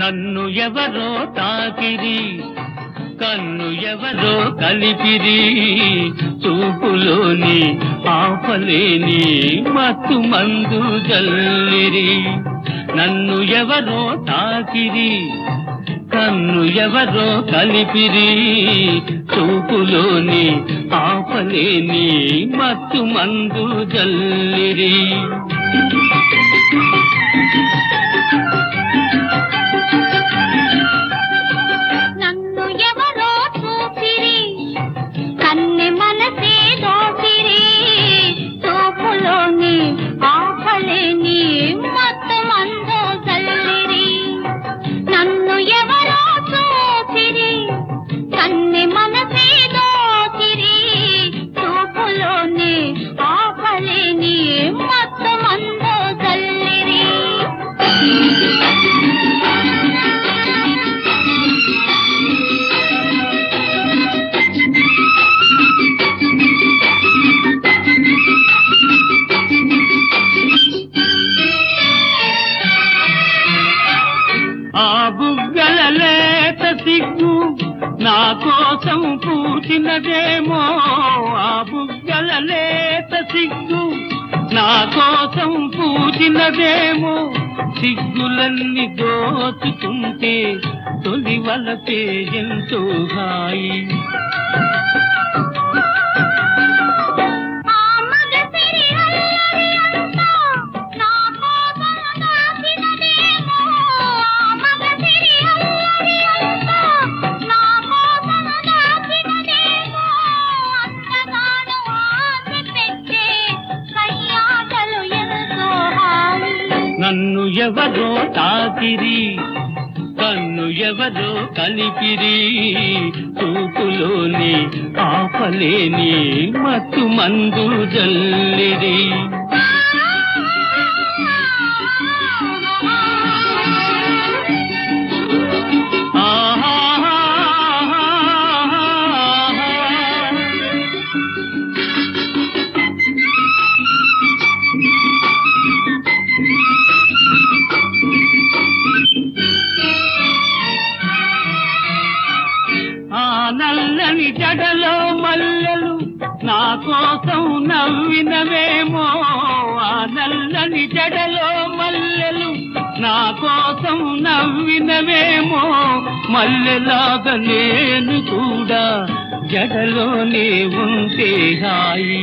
నన్ను ఎవరో తాకిరి కన్ను ఎవరో కలిపిరి చూపులోని ఆపలేని మత్తు మందు జల్లిరి నన్ను ఎవరో తాకిరి కన్ను ఎవరో కలిపిరి చూపులోని ఆపలేని మత్తు మందు జల్లిరి నన్ను ఎవరో చూపిరి కన్నె మనసే దోచిరి చూపులోని ఆపలేని మొత్తం అందో చల్లిరి నన్ను ఎవరో చూపిరి కన్నె మనసే దోచిరి చూపులోని ఆపలేని మొత్తం అందో చల్లిరి ఆ బుగ్గల లేత సిగ్గు నా కోసం పూచినదేమో ఆ బుగ్గల లేత సిగ్గు నా కోసం పూచినదేమో సిగ్గులన్నీ దోచుకుంటే తొలి వలపే ఎంతో హాయి ఆ మగసిరి అల్లరి అంతా నా కోసం దాచినదేమో ఆ మగసిరి అల్లరి అంతా నా కోసం దాచినదేమో అంతగాను ఆశ పెట్టే కయ్యాటలు ఎంతో హాయి నన్ను ఎవరో తాకిరి కన్ను ఎవరో కలిపిరి చూపులోని ఆపలేని మత్తు మందు జల్లిరి ఆ నల్లని జడలో మల్లెలు నా కోసం నవ్వినవేమో ఆ నల్లని జడలో మల్లెలు నా కోసం నవ్వినవేమో మల్లెలాగా నేను కూడా జడలోనే ఉంటే హాయి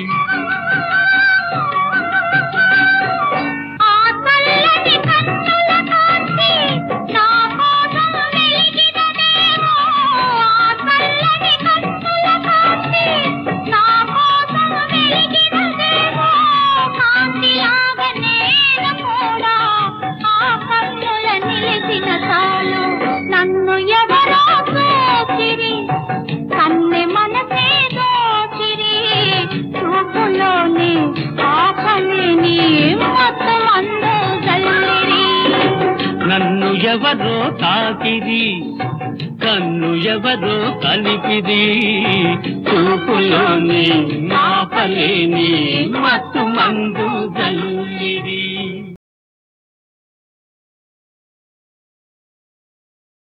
ఆ చల్లని కన్నుల కాంతి నా కోసం వెలిగినదేమో ఆ చల్లని కన్నుల కాంతి నా కోసం వెలిగినదేమో కాంతిలాగా నేను కూడా ఆ కన్నుల నిలిచిన చాలు నన్ను ఎవరో చూచిరి కన్నె మనసే దోచిరి చూపులోని ఆపలేని మొత్తం అందో చల్లిరి నన్ను ఎవరో తాకిరి కన్ను ఎవరో కలిపిరి చూపులోని మాపలేని మత్తు మందు జల్లిరి